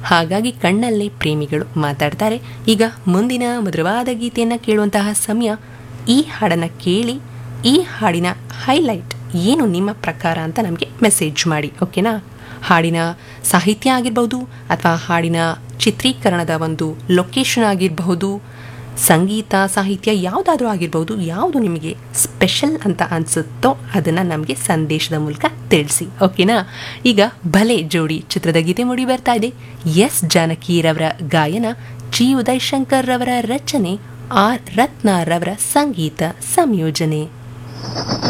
ಹಾಗಾಗಿ ಕಣ್ಣಲ್ಲೇ ಪ್ರೇಮಿಗಳು ಮಾತಾಡ್ತಾರೆ ಈಗ ಮುಂದಿನ ಮಧುರವಾದ ಗೀತೆಯನ್ನು ಕೇಳುವಂತಹ ಸಮಯ ಈ ಹಾಡನ್ನು ಕೇಳಿ ಈ ಹಾಡಿನ ಹೈಲೈಟ್ ಏನು ನಿಮ್ಮ ಪ್ರಕಾರ ಅಂತ ನಮಗೆ ಮೆಸೇಜ್ ಮಾಡಿ ಓಕೆನಾ ಹಾಡಿನ ಸಾಹಿತ್ಯ ಆಗಿರ್ಬೋದು ಅಥವಾ ಹಾಡಿನ ಚಿತ್ರೀಕರಣದ ಒಂದು ಲೊಕೇಶನ್ ಆಗಿರಬಹುದು ಸಂಗೀತ ಸಾಹಿತ್ಯ ಯಾವುದಾದ್ರೂ ಆಗಿರ್ಬೋದು ಯಾವುದು ನಿಮಗೆ ಸ್ಪೆಷಲ್ ಅಂತ ಅನಿಸುತ್ತೋ ಅದನ್ನು ನಮಗೆ ಸಂದೇಶದ ಮೂಲಕ ತಿಳಿಸಿ ಓಕೆನಾ ಈಗ ಭಲೆ ಜೋಡಿ ಚಿತ್ರದ ಗೀತೆ ಮೂಡಿ ಬರ್ತಾ ಇದೆ ಎಸ್ ಜಾನಕಿರವರ ಗಾಯನ ಜಿ ಉದಯ್ ಶಂಕರ್ ರವರ ರಚನೆ ಆರ್ ರತ್ನಾರವರ ಸಂಗೀತ ಸಂಯೋಜನೆ